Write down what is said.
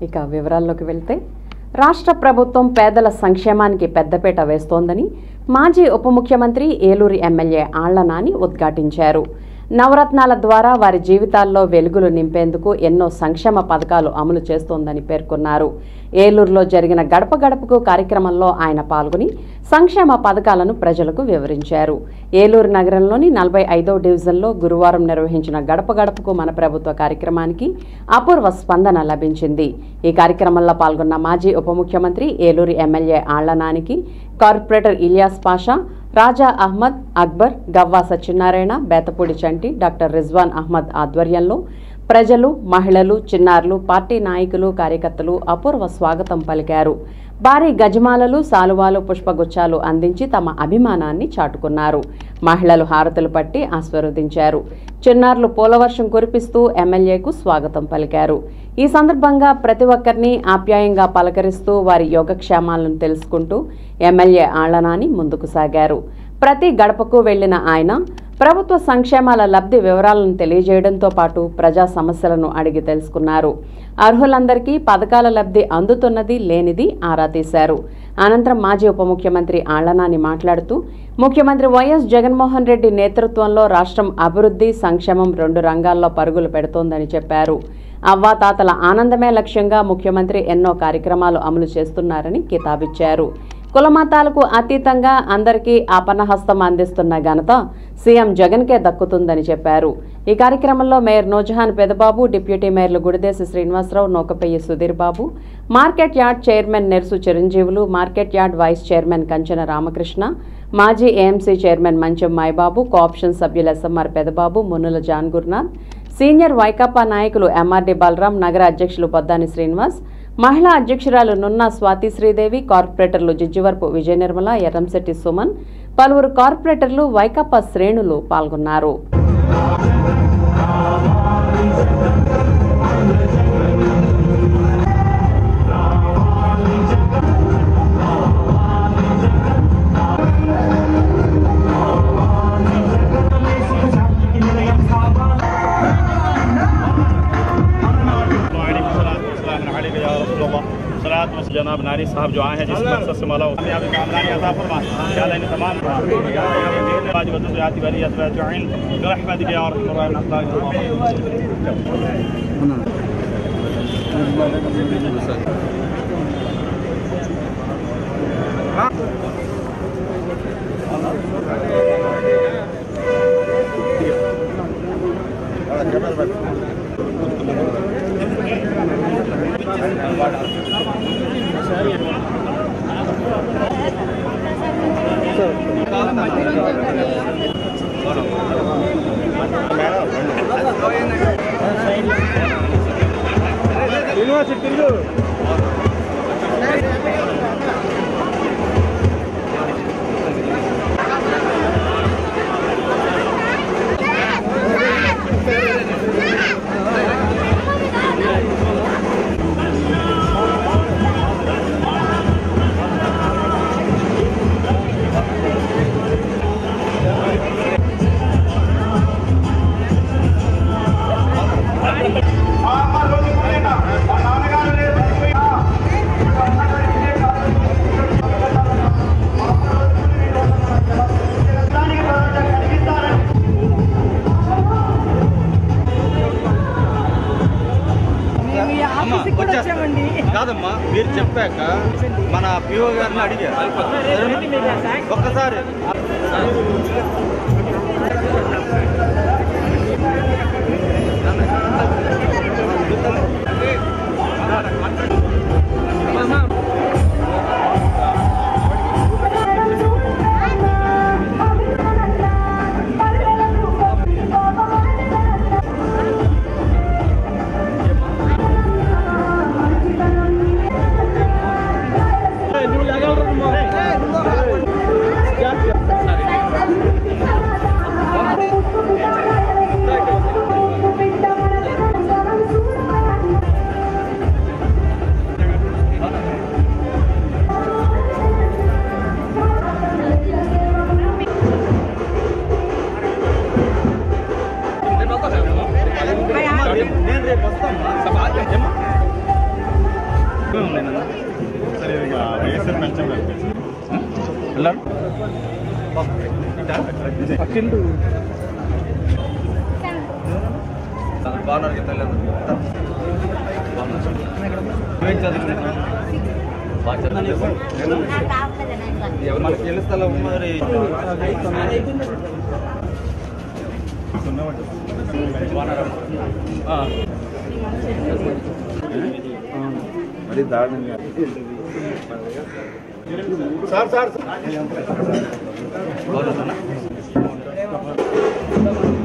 ఇక వివరాల్లోకి వెళ్తే రాష్ట్ర ప్రభుత్వం పేదల సంక్షేమానికి పెద్దపీట వేస్తోందని మాజీ ఉప ముఖ్యమంత్రి ఏలూరు ఎమ్మెల్యే ఆళ్ల నాని ఉద్ఘాటించారు నవరత్నాల ద్వారా వారి జీవితాల్లో వెలుగులు నింపేందుకు ఎన్నో సంక్షేమ పథకాలు అమలు చేస్తోందని పేర్కొన్నారు ఏలూరులో జరిగిన గడప గడపకు కార్యక్రమంలో ఆయన పాల్గొని సంక్షేమ పథకాలను ప్రజలకు వివరించారు ఏలూరు నగరంలోని నలభై ఐదో డివిజన్లో గురువారం నిర్వహించిన గడప గడపకు మన ప్రభుత్వ కార్యక్రమానికి అపూర్వ స్పందన లభించింది ఈ కార్యక్రమంలో పాల్గొన్న మాజీ ఉప ముఖ్యమంత్రి ఏలూరు ఎమ్మెల్యే ఆళ్లనానికి కార్పొరేటర్ ఇలియాస్ పాషా రాజా అహ్మద్ అక్బర్ గవ్వా సత్యనారాయణ బేతపూడి చంటి డాక్టర్ రిజ్వాన్ అహ్మద్ ఆధ్వర్యంలో ప్రజలు మహిళలు చిన్నారులు పార్టీ నాయకులు కార్యకర్తలు అపూర్వ స్వాగతం పలికారు భారీ గజమాలలు సాలువాలు పుష్పగుచ్చాలు అందించి తమ అభిమానాన్ని చాటుకున్నారు మహిళలు హారతులు పట్టి ఆశీర్వదించారు చిన్నారులు పూలవర్షం కురిపిస్తూ ఎమ్మెల్యేకు స్వాగతం పలికారు ఈ సందర్భంగా ప్రతి ఒక్కరిని ఆప్యాయంగా పలకరిస్తూ వారి యోగక్షేమాలను తెలుసుకుంటూ ఎమ్మెల్యే ఆళ్లనాని ముందుకు సాగారు ప్రతి గడపకు వెళ్లిన ఆయన ప్రభుత్వ సంక్షేమాల లబ్ధి వివరాలను తెలియజేయడంతో పాటు ప్రజా సమస్యలను అడిగి తెలుసుకున్నారు అర్హులందరికీ పథకాల లబ్ధి అందుతున్నది లేనిది ఆరా తీశారు అనంతరం మాజీ ఉప ముఖ్యమంత్రి ఆళ్లనాని మాట్లాడుతూ ముఖ్యమంత్రి వైఎస్ జగన్మోహన్ రెడ్డి నేతృత్వంలో రాష్ట్రం అభివృద్ధి సంక్షేమం రెండు రంగాల్లో పరుగులు పెడుతోందని చెప్పారు అవ్వాతాతల ఆనందమే లక్ష్యంగా ముఖ్యమంత్రి ఎన్నో కార్యక్రమాలు అమలు చేస్తున్నారని కితాబిచ్చారు కులమతాలకు అతీతంగా అందరికీ ఆపన్నహస్తం అందిస్తున్న ఘనత సీఎం జగన్కే దక్కుతుందని చెప్పారు ఈ కార్యక్రమంలో మేయర్ నూజహాన్ పెదబాబు డిప్యూటీ మేయర్లు Gudidesi Srinivasarao Nokapeyyi Sudheer Babu market yard chairman Nersu Chiranjeevulu market yard vice chairman Kanchana Ramakrishna మాజీ AMC chairman Mancham Maibabu cooption సభ్యులు ఎస్ఎంఆర్ పెదబాబు మున్నుల జాన్ గురునాథ్ సీనియర్ వైకాపా నాయకులు ఎంఆర్డి బలరాం నగర అధ్యక్షులు బొద్దాని శ్రీనివాస్ మహిళా అధ్యక్షురాలు నున్నా స్వాతి శ్రీదేవి కార్పొరేటర్లు జిజ్జివరపు విజయ నిర్మల ఎర్రంశెట్టి సుమన్ పలువురు కార్పొరేటర్లు వైకాపా శ్రేణులు పాల్గొన్నారు عليك يا رسول الله صلاة وسلام जनाब नारी साहब जो आए हैं जिस मकसद से मौला कामयाबी कामरानी अता फरमा या अल्लाह इन तमाम आज वजह आती वाली अजवाइन रहमत या रहमान కాదమ్మా మీరు చెప్పాక మన పిఓ గారిని అడిగారు ఒక్కసారి Hey, వయసు పెంచం బాగున్నారు కదా తల్లిదండ్రులు? నువ్వేం చదువుకున్నావు? బాగా చదువుకున్నావు. మనకి తెలుస్తా మరి ఆ. మరి దారుణంగా సార్ సార్ బాగున్నారా?